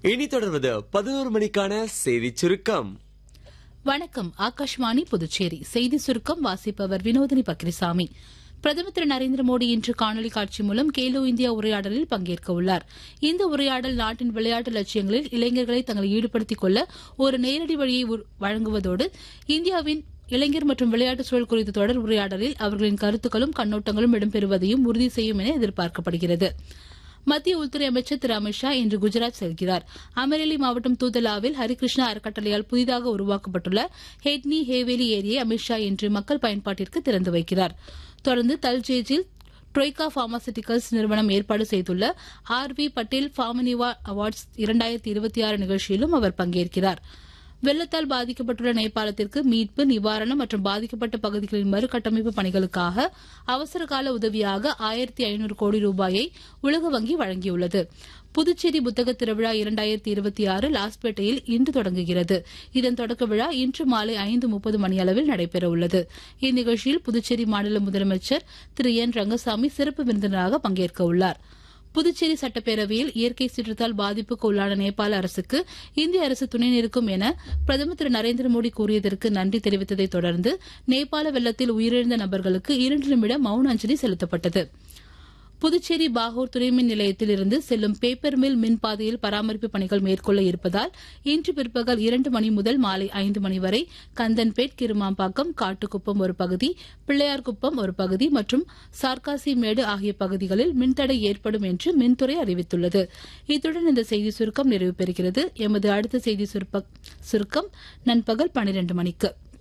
இனி தொடர்வது பதினோரு மணிக்கான செய்தி சுருக்கம் வணக்கம் ஆகாஷ்வாணி புதுச்சேரி செய்தி சுருக்கம் வாசிப்பவர் வினோதினி பக்ரிசாமி பிரதமர் திரு நரேந்திர மோடி இன்று காணொலி காட்சி மூலம் கேலோ இந்தியா உரையாடலில் பங்கேற்க உள்ளார் இந்த உரையாடல் நாட்டின் விளையாட்டு லட்சியங்களில் இளைஞர்களை தங்களை ஈடுபடுத்திக் கொள்ள ஒரு நேரடி வழியை உரு- வழங்குவதோடு இந்தியாவின் இளைஞர் மற்றும் விளையாட்டு சூழல் குறித்த தொடர் உரையாடலில் அவர்களின் கருத்துக்களும் கண்ணோட்டங்களும் இடம்பெறுவதையும் உறுதி செய்யும் என எதிர்பார்க்கப்படுகிறது மத்திய உள்துறை அமைச்சர் திரு அமித்ஷா இன்று குஜராத் செல்கிறார் அமரேலி மாவட்டம் தூதலாவில் ஹரிகிருஷ்ணா அறக்கட்டளையால் புதிதாக உருவாக்கப்பட்டுள்ள ஹெட்னி ஹேவேலி ஏரியை அமித்ஷா இன்று மக்கள் பயன்பாட்டிற்கு திறந்து வைக்கிறார் தொடர்ந்து தல்ஜேஜில் ட்ரோய்கா பார்மாசிட்டிகல்ஸ் நிறுவனம் ஏற்பாடு செய்துள்ள ஆர் வி பட்டேல் ஃபார்மனிவா அவார்ட்ஸ் இரண்டாயிரத்தி இருபத்தி ஆறு நிகழ்ச்சியிலும் அவர் பங்கேற்கிறார் வெள்ளத்தால் பாதிக்கப்பட்டுள்ள நேபாளத்திற்கு மீட்பு நிவாரணம் மற்றும் பாதிக்கப்பட்ட பகுதிகளின் மறுகட்டமைப்பு பணிகளுக்காக அவசர கால உதவியாக ஆயிரத்தி ஐநூறு கோடி ரூபாயை உலக வங்கி வழங்கியுள்ளது புதுச்சேரி புத்தக திருவிழா இரண்டாயிரத்தி இருபத்தி ஆறு லாஸ்பேட்டையில் இன்று தொடங்குகிறது இதன் தொடக்க விழா இன்று மாலை ஐந்து முப்பது மணியளவில் நடைபெறவுள்ளது இந்நிகழ்ச்சியில் புதுச்சேரி மாநில முதலமைச்சர் திரு என் ரங்கசாமி சிறப்பு விருந்தினராக பங்கேற்க உள்ளார் புதுச்சேரி சட்டப்பேரவையில் இயற்கை சீற்றத்தால் பாதிப்புக்கு உள்ளான நேபாள அரசுக்கு இந்திய அரசு துணை நிற்கும் என பிரதமர் திரு நரேந்திர மோடி கூறியதற்கு நன்றி தெரிவித்ததைத் தொடர்ந்து நேபாள வெள்ளத்தில் உயிரிழந்த நபர்களுக்கு இரண்டு நிமிட மௌன அஞ்சலி செலுத்தப்பட்டது புதுச்சேரி பாகூர் துணைமின் நிலையத்தில் இருந்து செல்லும் பேப்பர் மில் மின் பாதையில் பராமரிப்பு பணிகள் மேற்கொள்ள இருப்பதால் இன்று பிற்பகல் இரண்டு மணி முதல் மாலை ஐந்து மணி வரை கந்தன்பேட் கிருமாம்பாக்கம் காட்டுக்குப்பம் ஒரு பகுதி பிள்ளையார்குப்பம் ஒரு பகுதி மற்றும் சார்காசி மேடு ஆகிய பகுதிகளில் மின்தடை ஏற்படும் என்று மின்துறை அறிவித்துள்ளது இத்துடன் இந்த செய்தி சுருக்கம் நிறைவு பெறுகிறது எமது அடுத்த செய்தி சுருப்ப- சுருக்கம் நண்பகல் பனிரண்டு மணிக்கு